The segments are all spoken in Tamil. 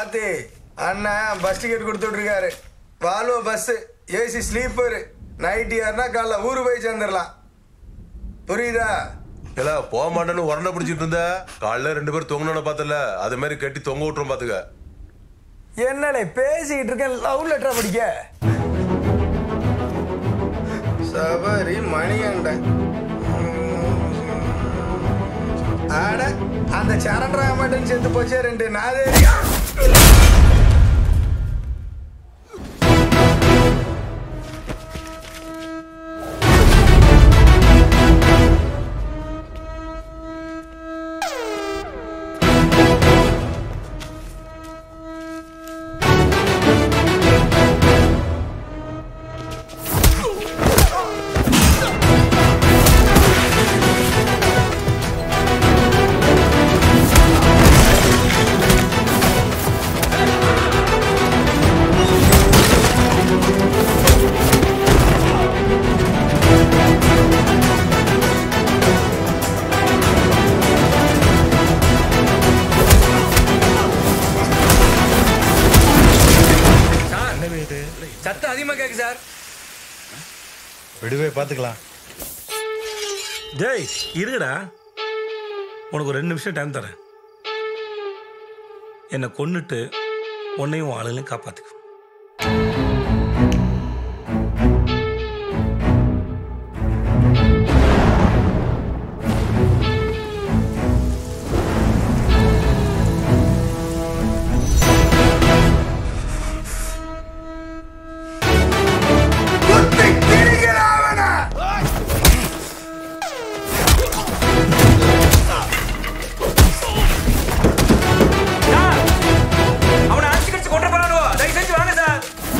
வாத்தி அண்ணன் பஸ் டிக்கெட் கொடுத்துட்ருக்காரு Volvo bus AC sleeper night ஏறினா காலைல ஊரு போய் சேர்ந்துடலாம் புரியுதா இல்ல போக மாட்டேன்னு உரண்டை பிடிச்சிட்டு இருந்த காலைல ரெண்டு பேரும் தொங்கணும்னு பார்த்தல அது மாதிரி கட்டி தொங்க விட்டுரும் பாத்துக்க என்னடே பேசிக்கிட்டு இருக்கேன் லவ் லெட்டரா படிக்க சபரி மணிகண்டன் ஆட அந்த சரண்டரா மட்டும் செத்து போச்சே ரெண்டு நாதேரியா சத்தம் அதிகமா கேக்கு சார் விடுவே பார்த்துக்கலாம் ஜெய் இருங்கடா உனக்கு ஒரு ரெண்டு நிமிஷம் டைம் தரேன் என்னை கொன்னுட்டு உன்னையும் உன் ஆளுங்களையும் காப்பாத்துக்கு அவனை அடிச்சு கடிச்சு கொண்டு போறானோ தயவு செஞ்சு வாங்க சார்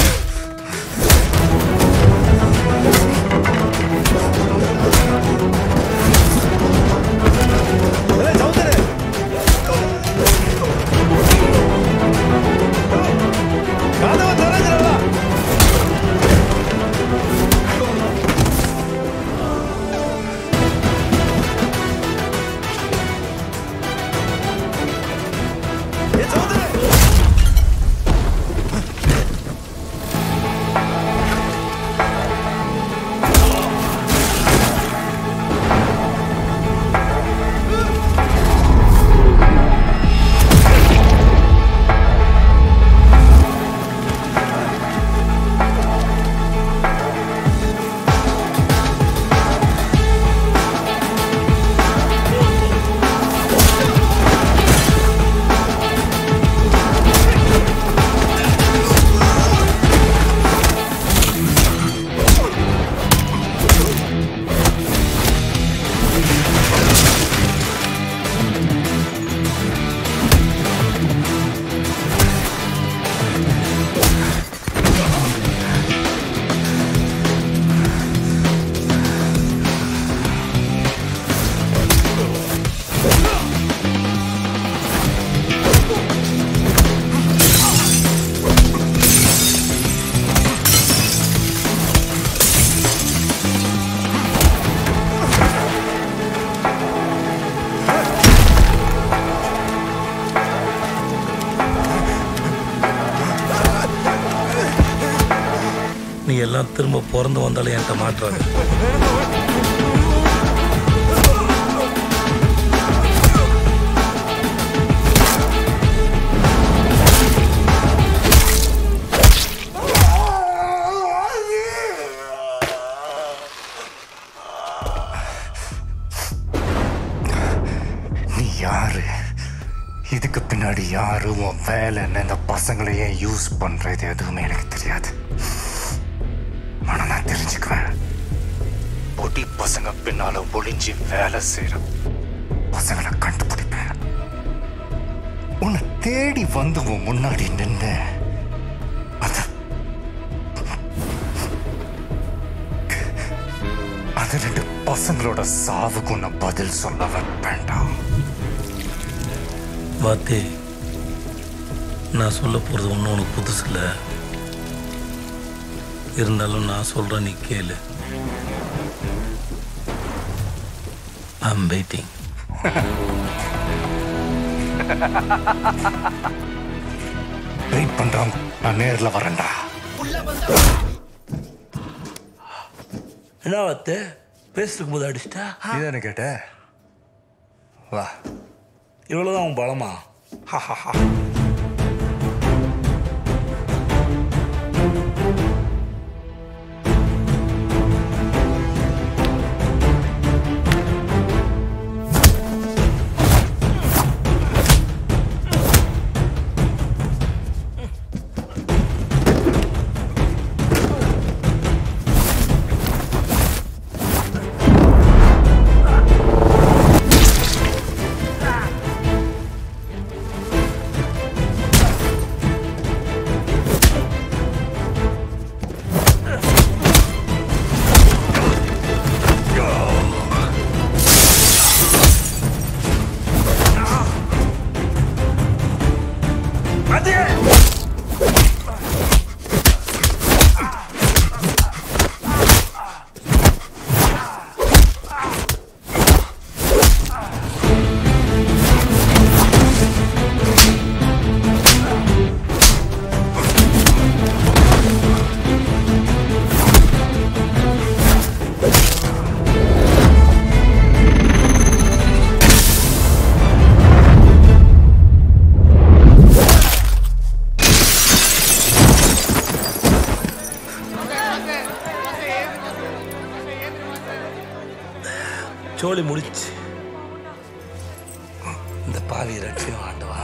நீ எல்லாம் திரும்ப பிறந்து வந்தாலும் என்கிட்ட மாட்டுறாங்க நீ யாரு இதுக்கு பின்னாடி யாரு உன் வேலை என்ன இந்த பசங்களை ஏன் யூஸ் பண்றது எதுவுமே எனக்கு தெரியாது ஆனா நான் தெரிஞ்சுக்குவேன் பொடி பசங்க பின்னால ஒளிஞ்சு வேலை செய்யற பசங்களை கண்டுபிடிப்பேன் உன்னை தேடி வந்து உன் முன்னாடி நின்று அந்த அந்த ரெண்டு பசங்களோட சாவுக்கு உன்னை பதில் சொல்ல வைப்பேன்டா வாத்தே நான் சொல்ல போகிறது ஒன்றும் உனக்கு புதுசு இல்லை இருந்தாலும் நான் சொல்கிறேன் நீ கேளு ஐம் வெயிட்டிங் வெயிட் பண்றான் நான் நேர்ல வரேன்டா என்ன வாத்து பேசிருக்கும் போது அடிச்சிட்டா நீ தானே கேட்ட வா இவ்வளவுதான் உன் பலமா ஹா ஹா ஹா சோழி முடிச்சு இந்த பாவி ரட்சியம் ஆண்டவா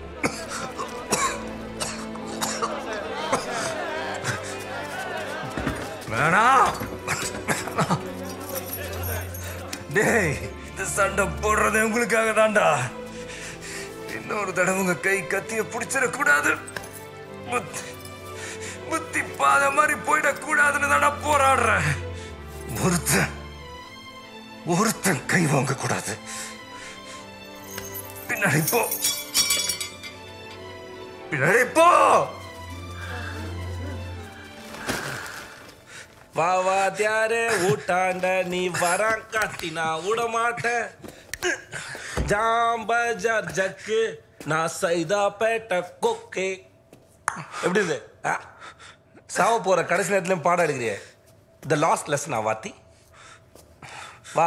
வேணாம் டேய் இந்த சண்டை போடுறது உங்களுக்காக தான்டா இன்னொரு தடவை உங்க கை கத்திய பிடிச்சிடக்கூடாது புத்தி புத்தி பாத மாதிரி போயிடக்கூடாதுன்னு தான்டா போராடுறேன் ஒருத்தன் ஒருத்தன் கை வாங்க கூடாது பின்னாடி போ பின்னாடி போ வா வா தியாரே ஊட்டாண்ட நீ வரான் காட்டி நான் விட மாட்டேன் ஜாம்பஜார் ஜக்கு நான் சைதா பேட்ட கொக்கே எப்படி இது ஆ? சாவ போற கடைசி நேரத்துலயும் பாடம் எடுக்கிறியே த லாஸ்ட் லெசனா வாத்தி வா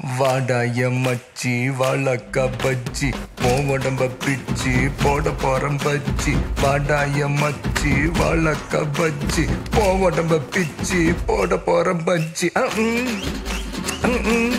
வாடாய மச்சி வாழக்கா பஜ்ஜி மோ உடம்ப பிச்சி போட போறம் பஜ்ஜி வாடாய மச்சி வாழக்கா பஜ்ஜி மோ உடம்ப பிச்சி போட போறம் பஜ்ஜி அ, ம். ம், ம்.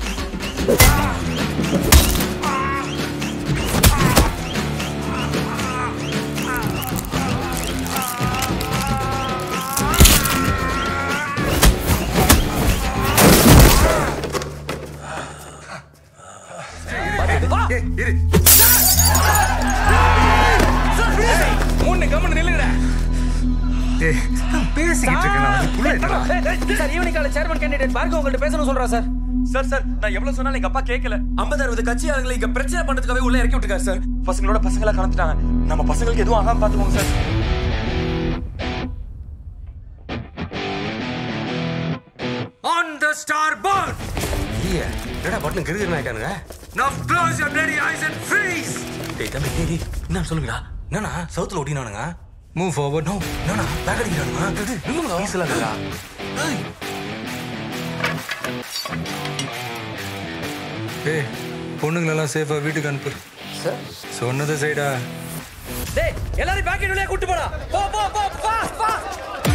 மூணு கம்மன் நில்லுங்கடா ஏய், நான் பேசிக்கிட்டு இருக்கேன் நான் அதுக்குள்ள என்னடா? சார் ஈவினிங் கால சேர்மன் கேண்டிடேட் பார்க்க உங்கள்ட்ட பேசணும் சொல்றா சார் சார் சார் நான் எவ்வளவு சொன்னாலும் எங்க அப்பா கேட்கல ஐம்பது அறுபது கட்சி ஆளுங்களை இங்க பிரச்சனை பண்றதுக்காகவே உள்ள இறக்கி விட்டுருக்காரு சார் பசங்களோட பசங்களா கலந்துட்டாங்க நம்ம பசங்களுக்கு எதுவும் ஆகாம பாத்துக்கோங்க sir on the starboard என்னடா பட்டன் கிருகிரு நாய்க்கானுங்க Now close your bloody eyes and freeze! டேய் தம்பி டேய் டேய் என்ன சொல்லுங்கடா என்னண்ணா சவுத்துல ஒட்டினானுங்க மூவ் ஃபார்வர்ட் நோ என்னண்ணா பேக் அடிக்கிறானுங்க பீஸ்லாம் இல்லடா ஏய் பொண்ணுங்களெல்லாம் சேஃபா வீட்டுக்கு அனுப்பு சொன்னது சைடா டேய் எல்லாரும் பேக்கெட் வழியா கூட்டி போடா போ போ போ ஃபாஸ்ட் ஃபாஸ்ட்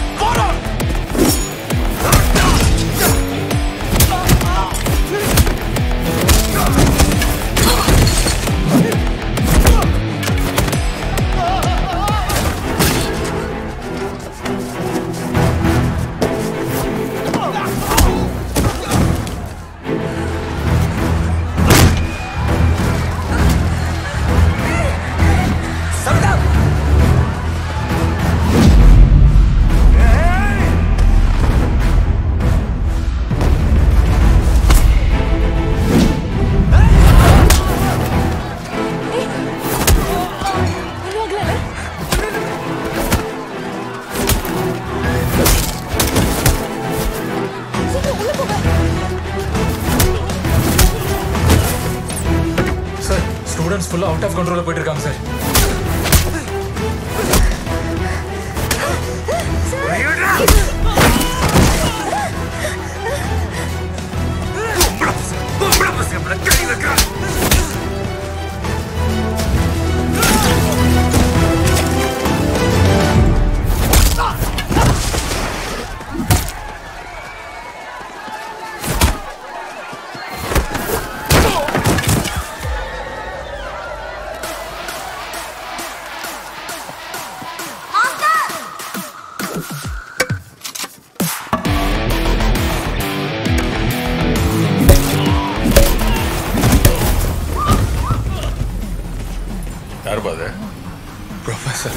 சார் ஸ்டூடெண்ட்ஸ் ஃபுல்லா அவுட் ஆஃப் கண்ட்ரோல்ல போயிட்டு இருக்காங்க சார் யாருப்பா அது ப்ரொஃபசர்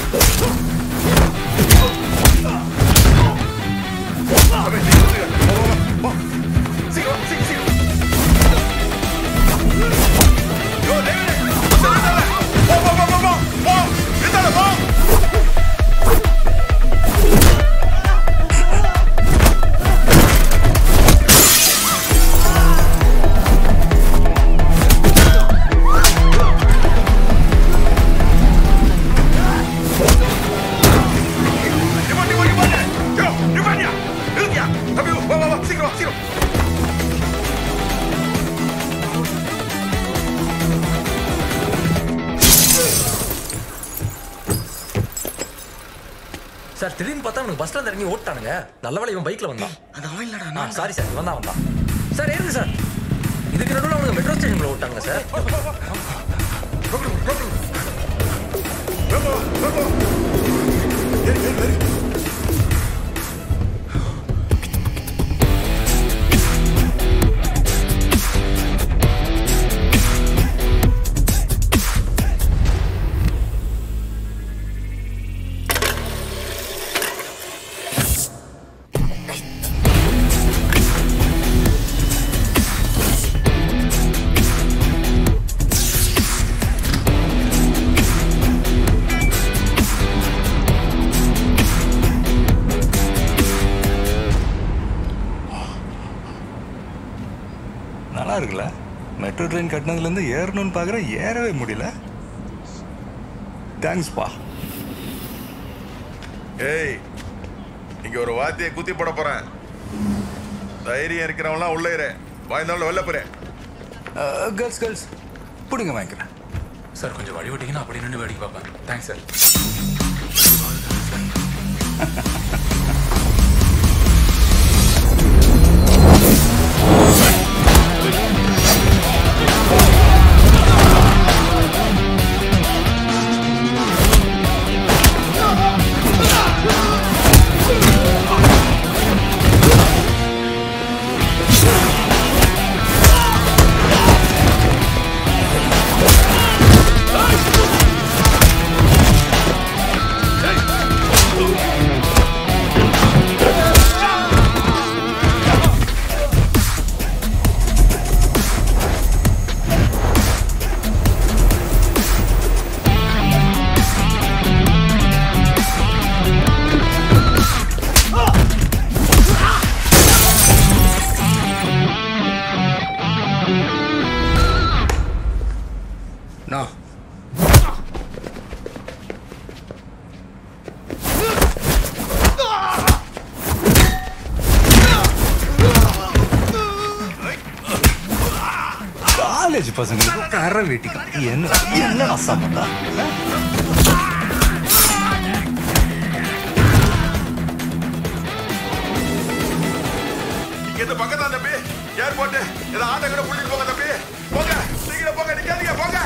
சார் திடீர்னு பார்த்தா அவனுக்கு பஸ்ல இருந்து இறங்கி ஓட்டானுங்க நல்ல வேளை இவன் பைக்ல வந்தான் அது அவன் இல்லடா சாரி சார் வந்தான் வந்தான் சார் ஏறுங்க சார் இதுக்கு நடுவில் அவனுக்கு மெட்ரோ ஸ்டேஷன்ல ஓட்டாங்க சார் நல்லா இருக்குல்ல மெட்ரோ ட்ரெயின் கட்டினதுலேருந்து ஏறணும்னு பார்க்குறேன் ஏறவே முடியல தேங்க்ஸ்ப்பா ஏய் இங்க ஒரு வாத்தியை குத்தி போட போறேன் தைரியம் இருக்கிறவன்லாம் உள்ள இரு வாய்ந்தாலும் வெளில போறேன் கேர்ள்ஸ் கேர்ள்ஸ் பிடிங்க வாங்கிக்கிறேன் சார் கொஞ்சம் வழி விட்டீங்கன்னா அப்படி நின்று வேடிக்கை பார்ப்பேன் தேங்க்ஸ் சார் நான் காலேஜ் பசங்களுக்கு கரை வெட்டிக்கலாம் என்ன என்ன அசாமட்டா இங்க இருந்து பக்கத்தான் தம்பி ஏர்போர்ட் ஏதோ ஆட்டோ கூட புள்ளிட்டு போங்க தம்பி போங்க சீக்கிரம் போங்க நிக்காதீங்க போங்க